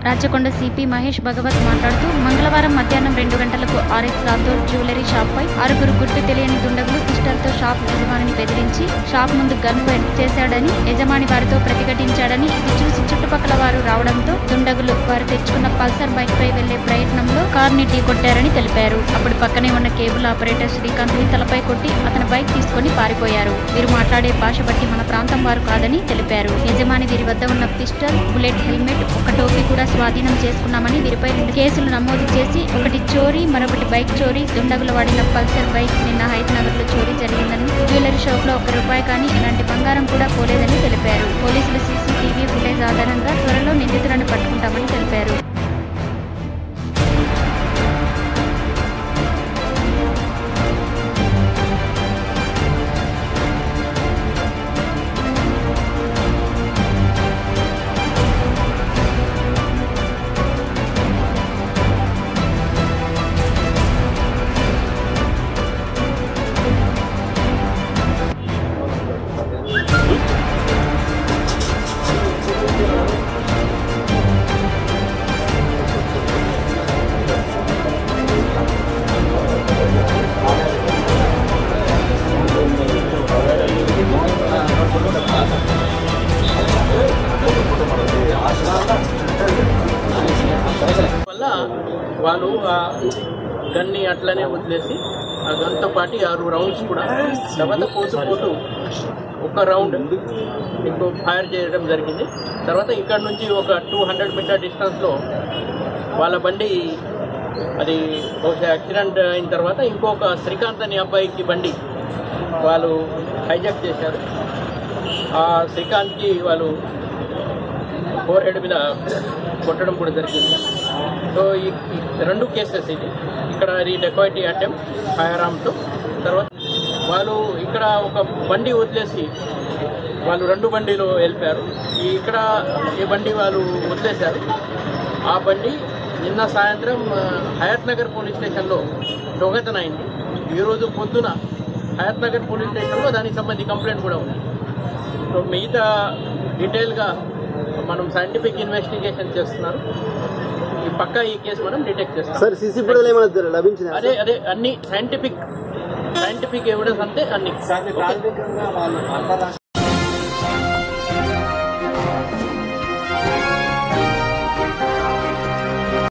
Rachakonda CP Mahesh భగవత్ మాట్లాడుతూ మంగళవారం మధ్యాహ్నం రెండు గంటలకు ఆర్ఎస్ రాథోడ్ జ్యువెలరీ షాప్ పై ఆరుగురు గుర్తు తెలియని దుండగులు పిస్టల్తో షాప్ యజమానిని బెదిరించి షాప్ ముందు గన్ పాయింట్ చేశాడని యజమాని వారితో ప్రతిఘటించాడని ఇది చూసి చుట్టుపక్కల వారు రావడంతో దుండగులు వారు తెచ్చుకున్న పల్సర్ బైక్ పై వెళ్లే ప్రయత్నంలో కార్ ని ఢీకొట్టారని తెలిపారు అప్పుడు పక్కనే ఉన్న కేబుల్ ఆపరేటర్ శ్రీకాంత్ ని తలపై కొట్టి అతని బైక్ తీసుకొని పారిపోయారు వీరు మాట్లాడే భాష బట్టి మన ప్రాంతం వారు కాదని తెలిపారు యజమాని వీరి వద్ద ఉన్న పిస్టల్ బుల్లెట్ హెల్మెట్ ఒక టోపీ కూడా స్వాధీనం చేసుకున్నామని వీరిపై రెండు కేసులు నమోదు చేసి ఒకటి చోరీ మరొకటి బైక్ చోరీ దుండగులు వాడిన పల్సర్ బైక్ నిన్న హైత్ నగర్ లో చోరీ జరిగిందని జ్యువెలరీ షాప్ లో ఒక రూపాయి కానీ ఎలాంటి బంగారం కూడా పోలేదని తెలిపారు పోలీసులు సీసీటీవీ ఫుటేజ్ ఆధారంగా త్వరలో నిందితులను పట్టుకుంటామని తెలిపారు వల్ల వాళ్ళు ఆ గన్ని అట్లనే వదిలేసి ఆ గన్తో పాటు ఆరు రౌండ్స్ కూడా తర్వాత పోతూ పోతూ ఒక రౌండ్ ఇంకో ఫైర్ చేయడం జరిగింది తర్వాత ఇక్కడ నుంచి ఒక టూ హండ్రెడ్ మీటర్ డిస్టెన్స్లో వాళ్ళ బండి అది బహుశా యాక్సిడెంట్ అయిన తర్వాత ఇంకొక శ్రీకాంత్ అనే అబ్బాయికి బండి వాళ్ళు హైజాక్ చేశారు ఆ శ్రీకాంత్కి వాళ్ళు ఫోర్ హెడ్ మీద కొట్టడం కూడా జరిగింది సో ఈ ఈ రెండు కేసెస్ ఇది ఇక్కడ ఇది డెకాయిటీ అటెంప్ట్ ఫైర్ ఆర్మ్తో తర్వాత వాళ్ళు ఇక్కడ ఒక బండి వదిలేసి వాళ్ళు రెండు బండిలో వెళ్ళిపోయారు ఈ ఇక్కడ ఈ బండి వాళ్ళు వదిలేశారు ఆ బండి నిన్న సాయంత్రం ఆ, హయత్ నగర్ పోలీస్ స్టేషన్లో దొంగతనం అయింది ఈరోజు పొద్దున హయత్ నగర్ పోలీస్ స్టేషన్లో దానికి సంబంధించి కంప్లైంట్ కూడా ఉంది సో మిగతా డీటెయిల్గా మనం సైంటిఫిక్ ఇన్వెస్టిగేషన్ చేస్తున్నారు ఈ పక్క ఈ కేసు మనం డిటెక్ట్ చేస్తాం సార్ సీసీ ఫుటేజ్ ఏమైనా లభించింది అదే అదే అన్ని సైంటిఫిక్ సైంటిఫిక్ ఎవిడెన్స్ అంతే అన్ని ఓకే?